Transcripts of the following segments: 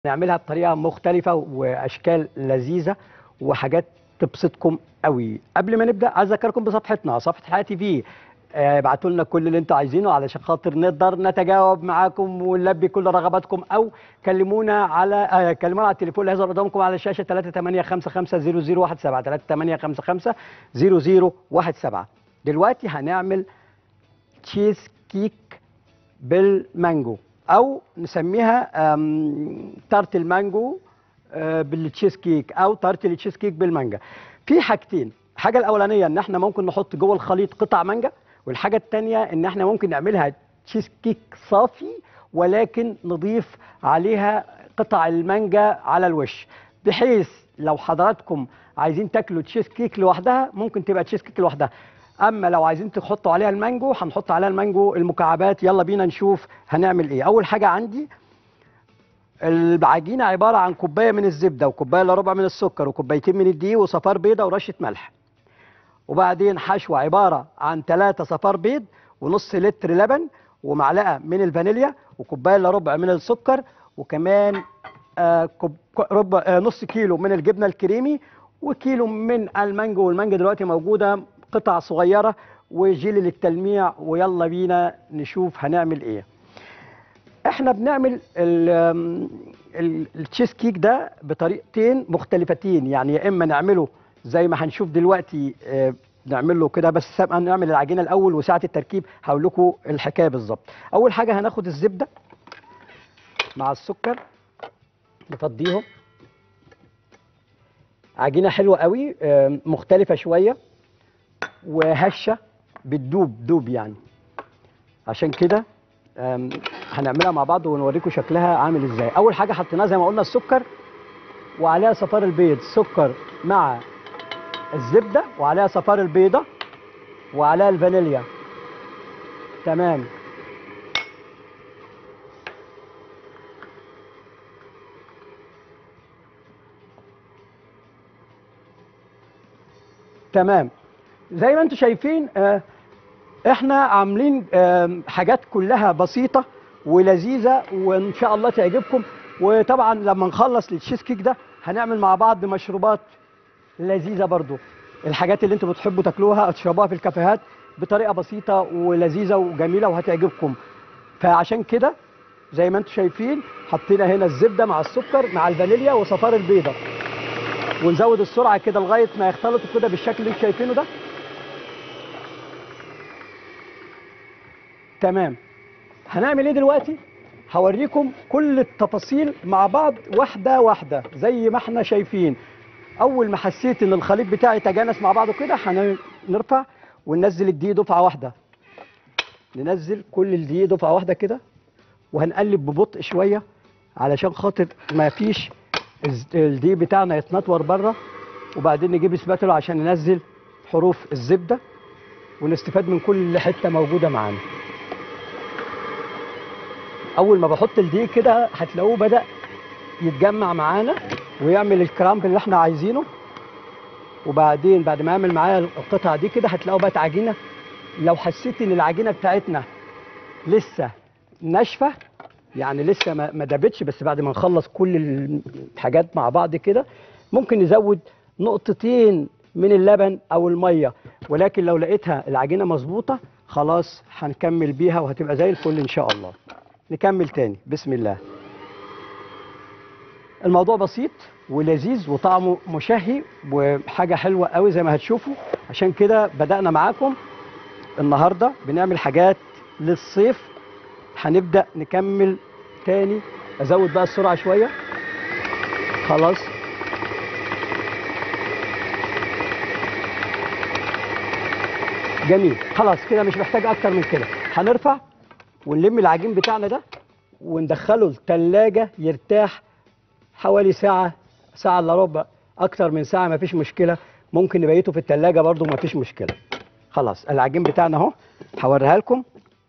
نعملها بطريقه مختلفه واشكال لذيذه وحاجات تبسطكم قوي قبل ما نبدا عايز اذكركم بصفحتنا صفحه حياتي في ابعتوا لنا كل اللي انتوا عايزينه علشان خاطر نقدر نتجاوب معاكم ونلبي كل رغباتكم او كلمونا على آه كلمونا على التليفون اللي هيظهر قدامكم على الشاشه 3855 3855 دلوقتي هنعمل تشيز كيك بالمانجو او نسميها آم، تارت المانجو آه، بالتشيز كيك او تارت التشيز كيك بالمانجا في حاجتين الحاجه الاولانيه ان احنا ممكن نحط جوه الخليط قطع مانجا والحاجه الثانيه ان احنا ممكن نعملها تشيز كيك صافي ولكن نضيف عليها قطع المانجا على الوش بحيث لو حضراتكم عايزين تاكلوا تشيز كيك لوحدها ممكن تبقى تشيز كيك لوحدها اما لو عايزين تحطوا عليها المانجو هنحط عليها المانجو المكعبات يلا بينا نشوف هنعمل ايه اول حاجه عندي العجينه عباره عن كوبايه من الزبده وكوبايه الا ربع من السكر وكوبايتين من الدقيق وصفار بيضه ورشه ملح وبعدين حشوه عباره عن ثلاثة صفار بيض ونص لتر لبن ومعلقه من الفانيليا وكوبايه الا ربع من السكر وكمان آه كوب ربع آه نص كيلو من الجبنه الكريمي وكيلو من المانجو والمانجا دلوقتي موجوده قطع صغيره وجيل للتلميع ويلا بينا نشوف هنعمل ايه احنا بنعمل ال- ال- التشيز كيك ده بطريقتين مختلفتين يعني يا اما نعمله زي ما هنشوف دلوقتي آه، نعمل له كده بس سابقا نعمل العجينه الاول وساعه التركيب هقول لكم الحكايه بالظبط اول حاجه هناخد الزبده مع السكر نفضيهم عجينه حلوه قوي آه، مختلفه شويه وهشه بتدوب دوب يعني عشان كده آم، هنعملها مع بعض ونوريكم شكلها عامل ازاي اول حاجه حطيناها زي ما قلنا السكر وعليها صفار البيض سكر مع الزبده وعليها صفار البيضه وعليها الفانيليا تمام تمام زي ما انتم شايفين آه احنا عاملين آم، حاجات كلها بسيطة ولذيذة وان شاء الله تعجبكم وطبعا لما نخلص التشيز كيك ده هنعمل مع بعض مشروبات لذيذة برضو الحاجات اللي انتم بتحبوا تاكلوها او تشربوها في الكافيهات بطريقة بسيطة ولذيذة وجميلة وهتعجبكم فعشان كده زي ما انتم شايفين حطينا هنا الزبدة مع السكر مع الفانيليا وصفار البيضة ونزود السرعة كده لغاية ما يختلطوا كده بالشكل اللي انتم شايفينه ده تمام هنعمل ايه دلوقتي هوريكم كل التفاصيل مع بعض واحده واحده زي ما احنا شايفين اول ما حسيت ان الخليط بتاعي تجانس مع بعضه كده هنرفع وننزل الدقيق دفعه واحده ننزل كل الدقيق دفعه واحده كده وهنقلب ببطء شويه علشان خاطر ما فيش الز- الدقيق بتاعنا يتنطور بره وبعدين نجيب سباتولا عشان ننزل حروف الزبده ونستفاد من كل حته موجوده معانا اول ما بحط الدقيق كده هتلاقوه بدا يتجمع معانا ويعمل الكرامب اللي احنا عايزينه وبعدين بعد ما يعمل معايا القطعه دي كده هتلاقوا بقت عجينه لو حسيت ان العجينه بتاعتنا لسه ناشفه يعني لسه ما ما دابتش بس بعد ما نخلص كل الحاجات مع بعض كده ممكن نزود نقطتين من اللبن او الميه ولكن لو لقيتها العجينه مظبوطه خلاص هنكمل بيها وهتبقى زي الفل ان شاء الله نكمل تاني بسم الله الموضوع بسيط ولذيذ وطعمه مشهي وحاجه حلوه قوي زي ما هتشوفوا عشان كده بدانا معاكم النهارده بنعمل حاجات للصيف هنبدا نكمل تاني ازود بقى السرعه شويه خلاص جميل خلاص كده مش محتاج اكتر من كده هنرفع ونلم العجين بتاعنا ده وندخله التلاجة يرتاح حوالي ساعة ساعة الا ربع أكتر من ساعة مفيش مشكلة ممكن نبيته في التلاجة برضو مفيش مشكلة خلاص العجين بتاعنا أهو هوريها لكم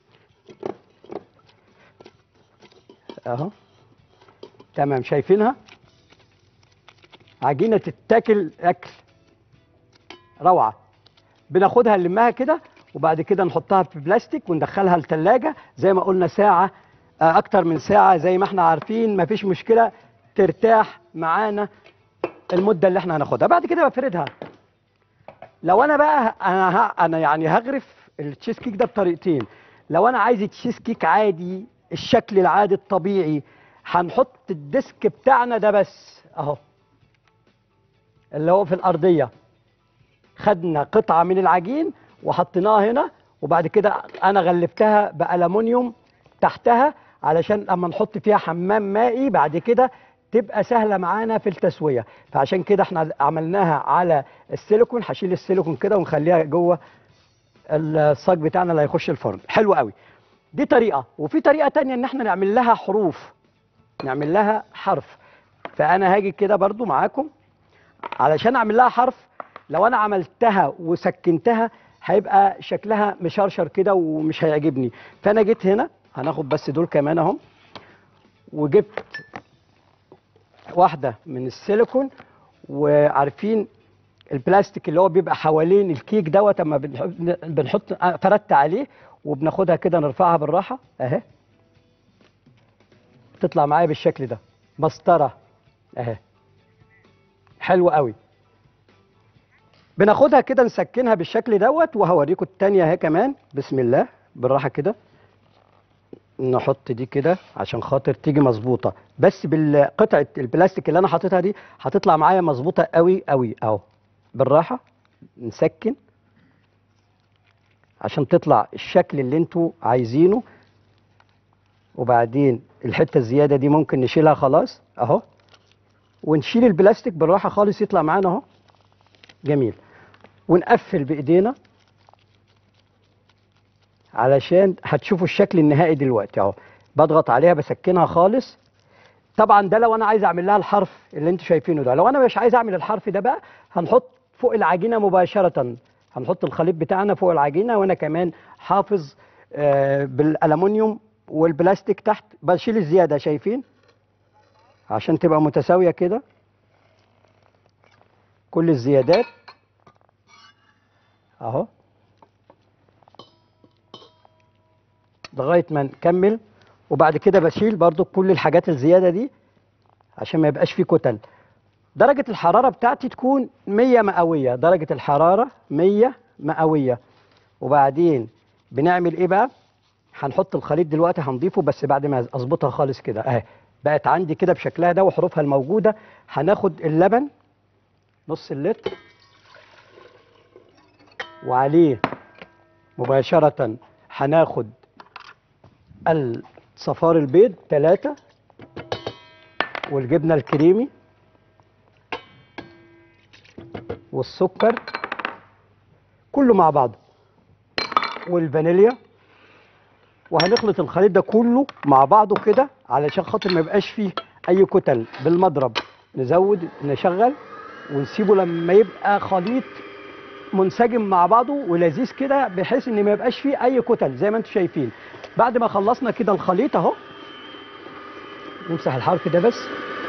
أهو تمام شايفينها عجينة تتاكل أكل روعة بناخدها نلمها كده وبعد كده نحطها في بلاستيك وندخلها التلاجة زي ما قلنا ساعة آه، اكتر من ساعه زي ما احنا عارفين مفيش مشكله ترتاح معانا المده اللي احنا هناخدها بعد كده بفردها لو انا بقى انا ه... انا يعني هغرف التشيز كيك ده بطريقتين لو انا عايز تشيز كيك عادي الشكل العادي الطبيعي هنحط الديسك بتاعنا ده بس اهو اللي هو في الارضيه خدنا قطعه من العجين وحطيناها هنا وبعد كده انا غلفتها بالومنيوم تحتها علشان اما نحط فيها حمام مائي بعد كده تبقى سهله معانا في التسويه فعشان كده احنا عملناها على السيليكون هشيل السيليكون كده ونخليها جوه الصاج بتاعنا اللي هيخش الفرن حلو قوي دي طريقه وفي طريقه تانية ان احنا نعمل لها حروف نعمل لها حرف فانا هاجي كده برضو معاكم علشان اعمل لها حرف لو انا عملتها وسكنتها هيبقى شكلها مشرشر كده ومش هيعجبني فانا جيت هنا هناخد بس دول كمان اهم وجبت واحده من السيليكون وعارفين البلاستيك اللي هو بيبقى حوالين الكيك دوت اما بنحط بنحط فردت عليه وبناخدها كده نرفعها بالراحه اهي تطلع معايا بالشكل ده مسطره اهي حلو قوي بناخدها كده نسكنها بالشكل دوت وهوريكم التانية اهي كمان بسم الله بالراحه كده نحط دي كده عشان خاطر تيجي مظبوطه بس بالقطعه البلاستيك اللي انا حاططها دي هتطلع معايا مظبوطه قوي قوي اهو بالراحه نسكن عشان تطلع الشكل اللي انتوا عايزينه وبعدين الحته الزياده دي ممكن نشيلها خلاص اهو ونشيل البلاستيك بالراحه خالص يطلع معانا اهو جميل ونقفل بايدينا علشان هتشوفوا الشكل النهائي دلوقتي اهو بضغط عليها بسكنها خالص طبعا ده لو انا عايز اعمل لها الحرف اللي انتوا شايفينه ده لو انا مش عايز اعمل الحرف ده بقى هنحط فوق العجينه مباشره هنحط الخليط بتاعنا فوق العجينه وانا كمان حافظ آه بالالومنيوم والبلاستيك تحت بشيل الزياده شايفين عشان تبقى متساويه كده كل الزيادات اهو لغايه ما نكمل وبعد كده بشيل برضو كل الحاجات الزياده دي عشان ما يبقاش فيه كتل درجه الحراره بتاعتي تكون 100 مئويه درجه الحراره 100 مئويه وبعدين بنعمل ايه بقى هنحط الخليط دلوقتي هنضيفه بس بعد ما اظبطها خالص كده اهي بقت عندي كده بشكلها ده وحروفها الموجوده هناخد اللبن نص اللتر وعليه مباشره هناخد الصفار البيض ثلاثة والجبنة الكريمي والسكر كله مع بعضه والفانيليا وهنخلط الخليط ده كله مع بعضه كده علشان خاطر ما يبقاش فيه اي كتل بالمضرب نزود نشغل ونسيبه لما يبقى خليط منسجم مع بعضه ولذيذ كده بحيث ان ما يبقاش فيه اي كتل زي ما انتم شايفين بعد ما خلصنا كده الخليط اهو نمسح الحرف ده بس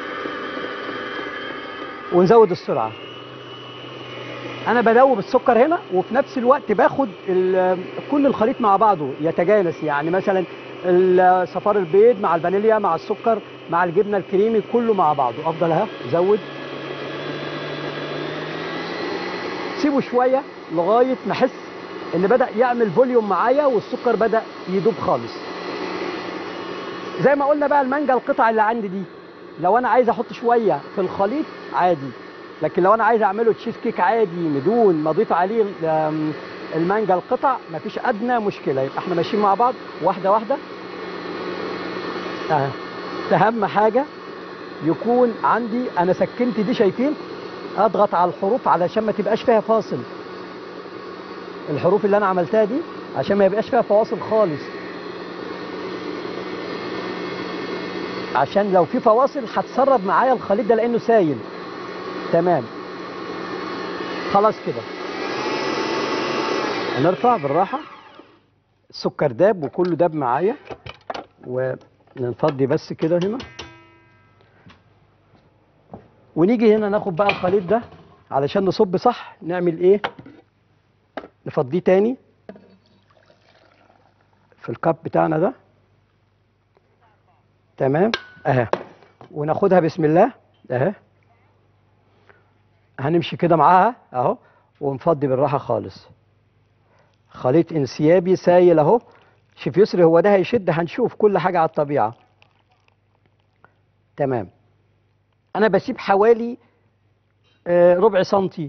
ونزود السرعه انا بدوب السكر هنا وفي نفس الوقت باخد كل الخليط مع بعضه يتجانس يعني مثلا صفار البيض مع الفانيليا مع السكر مع الجبنه الكريمي كله مع بعضه افضل اهو زود سيبه شويه لغايه ما احس ان بدا يعمل فوليوم معايا والسكر بدا يدوب خالص زي ما قلنا بقى المانجا القطع اللي عندي دي لو انا عايز احط شويه في الخليط عادي لكن لو انا عايز اعمله تشيز كيك عادي بدون ما اضيف عليه المانجا القطع مفيش ادنى مشكله يبقى احنا ماشيين مع بعض واحده واحده اه اهم حاجه يكون عندي انا سكنت دي شايفين اضغط على الحروف علشان ما تبقاش فيها فاصل الحروف اللي انا عملتها دي عشان ما يبقاش فيها فواصل خالص عشان لو في فواصل هتسرب معايا الخليط ده لانه سايل تمام خلاص كده هنرفع بالراحه السكر داب وكله داب معايا ونفضي بس كده هنا ونيجي هنا ناخد بقى الخليط ده علشان نصب صح نعمل ايه نفضيه تاني في الكاب بتاعنا ده تمام اهي وناخدها بسم الله اهي هنمشي كده معاها اهو ونفضي بالراحه خالص خليط انسيابي سايل اهو شوف يسري هو ده هيشد هنشوف كل حاجه على الطبيعه تمام انا بسيب حوالي آه، ربع سنتي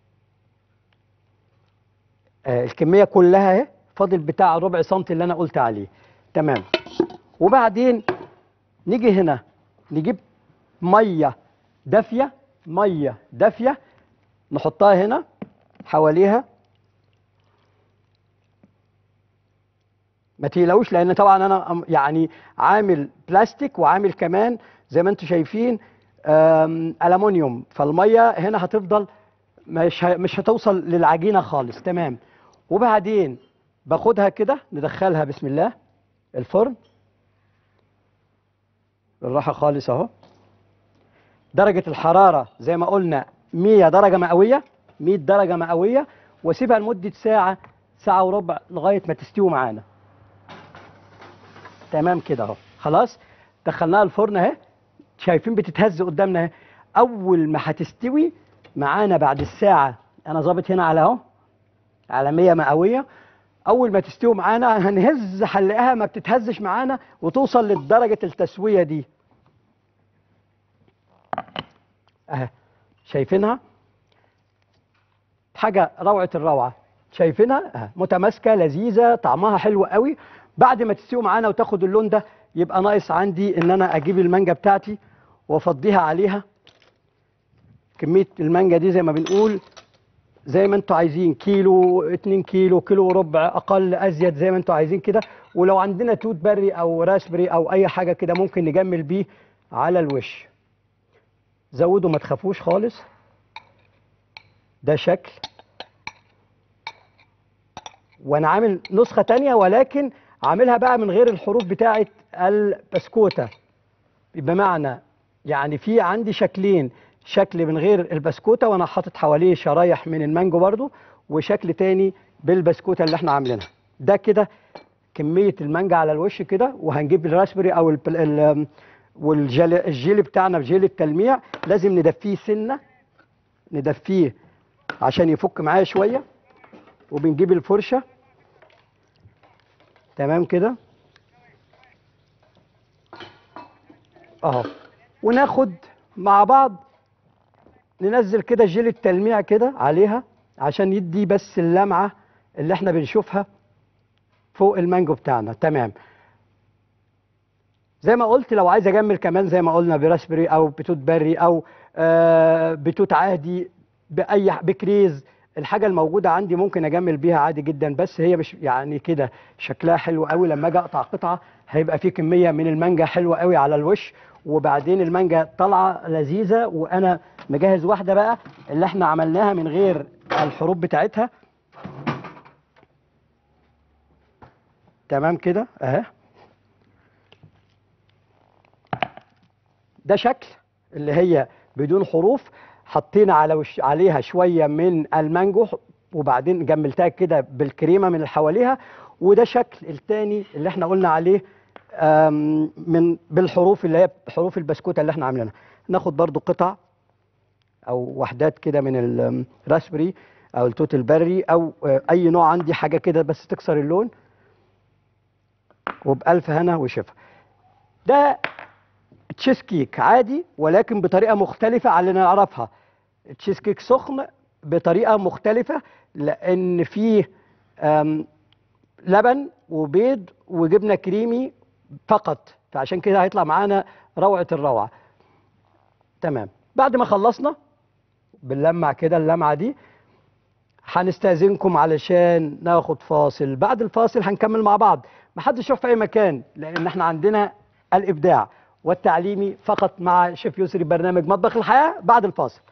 آه، الكميه كلها اهي فاضل بتاع ربع سنتي اللي انا قلت عليه تمام وبعدين نيجي هنا نجيب ميه دافيه ميه دافيه نحطها هنا حواليها ما تقلقوش لان طبعا انا أم- يعني عامل بلاستيك وعامل كمان زي ما انتم شايفين آم، الومنيوم فالميه هنا هتفضل مش ه- مش هتوصل للعجينه خالص تمام وبعدين باخدها كده ندخلها بسم الله الفرن بالراحه خالص اهو درجه الحراره زي ما قلنا 100 درجه مئويه 100 درجه مئويه واسيبها لمده ساعه ساعه وربع لغايه ما تستوي معانا تمام كده اهو خلاص دخلناها الفرن اهي شايفين بتتهز قدامنا اهي اول ما هتستوي معانا بعد الساعه انا ظابط هنا على اهو على 100 مئويه اول ما تستوي معانا هنهز هنلاقيها ما بتتهزش معانا وتوصل لدرجه التسويه دي اهي شايفينها حاجه روعه الروعه شايفينها اهي متماسكه لذيذه طعمها حلو قوي بعد ما تستوي معانا وتاخد اللون ده يبقى ناقص عندي ان انا اجيب المانجا بتاعتي وافضيها عليها كميه المانجا دي زي ما بنقول زي ما انتوا عايزين كيلو اتنين كيلو كيلو وربع اقل ازيد زي ما انتوا عايزين كده ولو عندنا توت بري او راسبري او اي حاجه كده ممكن نجمل بيه على الوش زودوا ما تخافوش خالص ده شكل وانا عامل نسخه تانية ولكن عاملها بقى من غير الحروف بتاعه البسكوته بمعنى يعني في عندي شكلين شكل من غير البسكوته وانا حاطط حواليه شرايح من المانجو برضو وشكل تاني بالبسكوته اللي احنا عاملينها ده كده كميه المانجا على الوش كده وهنجيب الراسبري او البل... ال... والجيلي الجيلي بتاعنا بجيلي التلميع لازم ندفيه سنه ندفيه عشان يفك معايا شويه وبنجيب الفرشه تمام كده اهو وناخد مع بعض ننزل كده جيل التلميع كده عليها عشان يدي بس اللمعه اللي احنا بنشوفها فوق المانجو بتاعنا تمام زي ما قلت لو عايز اجمل كمان زي ما قلنا براسبري او بتوت بري او آه بتوت عادي باي بكريز الحاجه الموجوده عندي ممكن اجمل بيها عادي جدا بس هي مش يعني كده شكلها حلو قوي لما اجي اقطع قطعه هيبقى في كميه من المانجا حلوه قوي على الوش وبعدين المانجا طالعه لذيذه وانا مجهز واحده بقى اللي احنا عملناها من غير الحروف بتاعتها تمام كده اهي ده شكل اللي هي بدون حروف حطينا على وش عليها شويه من المانجو وبعدين جملتها كده بالكريمه من اللي حواليها وده شكل التاني اللي احنا قلنا عليه آم، من بالحروف اللي هي حروف البسكوته اللي احنا عاملينها ناخد برضو قطع او وحدات كده من الراسبري او التوت البري او آه، اي نوع عندي حاجه كده بس تكسر اللون وبألف هنا وشفا ده تشيز كيك عادي ولكن بطريقه مختلفه عن اللي نعرفها التشيز كيك سخن بطريقه مختلفه لان فيه آم، لبن وبيض وجبنه كريمي فقط فعشان كده هيطلع معانا روعه الروعه تمام بعد ما خلصنا بنلمع كده اللمعه دي هنستأذنكم علشان ناخد فاصل بعد الفاصل هنكمل مع بعض محدش يروح في اي مكان لان احنا عندنا الابداع والتعليمي فقط مع شيف يسري برنامج مطبخ الحياه بعد الفاصل